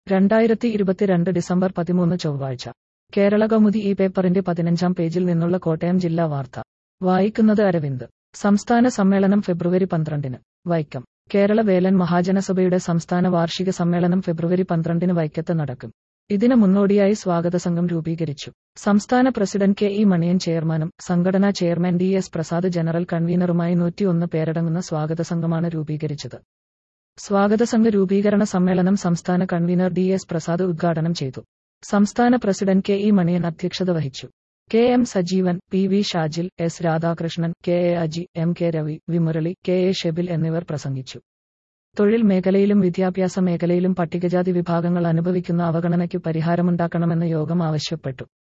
രണ്ടായിരത്തി ഇരുപത്തിരണ്ട് ഡിസംബർ പതിമൂന്ന് ചൊവ്വാഴ്ച കേരള കൗമുദി ഈ പേപ്പറിന്റെ പതിനഞ്ചാം പേജിൽ നിന്നുള്ള കോട്ടയം ജില്ലാ വാർത്ത വായിക്കുന്നത് അരവിന്ദ് സംസ്ഥാന സമ്മേളനം ഫെബ്രുവരി പന്ത്രണ്ടിന് വൈക്കം കേരള വേലൻ മഹാജനസഭയുടെ സംസ്ഥാന വാർഷിക സമ്മേളനം ഫെബ്രുവരി പന്ത്രണ്ടിന് വൈക്കത്ത് നടക്കും ഇതിന് മുന്നോടിയായി സ്വാഗത സംഘം രൂപീകരിച്ചു സംസ്ഥാന പ്രസിഡന്റ് കെ ഇ മണിയൻ ചെയർമാനും സംഘടനാ chairman D S Prasad general കൺവീനറുമായി നൂറ്റിയൊന്ന് പേരടങ്ങുന്ന സ്വാഗത സംഘമാണ് രൂപീകരിച്ചത് സ്വാഗത സംഘ രൂപീകരണ സമ്മേളനം സംസ്ഥാന കൺവീനർ ഡി എസ് പ്രസാദ് ഉദ്ഘാടനം ചെയ്തു സംസ്ഥാന പ്രസിഡന്റ് കെ ഇ മണിയൻ അധ്യക്ഷത വഹിച്ചു K M Sajeevan P V Shajil S Radhakrishnan K A Aji M K Ravi വിമുരളി K A ഷെബിൽ എന്നിവർ പ്രസംഗിച്ചു തൊഴിൽ മേഖലയിലും വിദ്യാഭ്യാസ മേഖലയിലും പട്ടികജാതി വിഭാഗങ്ങൾ അനുഭവിക്കുന്ന അവഗണനയ്ക്ക് പരിഹാരമുണ്ടാക്കണമെന്ന് യോഗം ആവശ്യപ്പെട്ടു